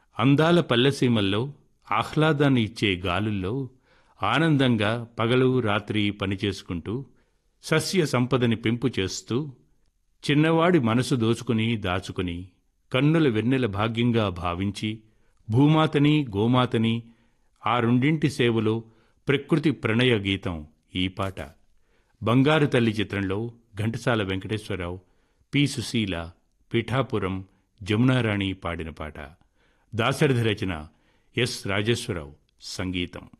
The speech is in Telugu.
అందాల పల్లెసీమల్లో ఆహ్లాదాన్ని ఇచ్చే గాలుల్లో ఆనందంగా పగలు రాత్రి పనిచేసుకుంటూ సస్య సంపదని పెంపు చేస్తూ చిన్నవాడి మనసు దోచుకుని దాచుకుని కన్నుల వెన్నెల భాగ్యంగా భావించి భూమాతని గోమాతని ఆ రెండింటి సేవలో ప్రకృతి ప్రణయ గీతం ఈ పాట బంగారు తల్లి చిత్రంలో ఘంటసాల వెంకటేశ్వరరావు పి సుశీల పిఠాపురం జమునారాణి పాడిన పాట దాశరథి రచన ఎస్ రాజేశ్వరరావు సంగీతం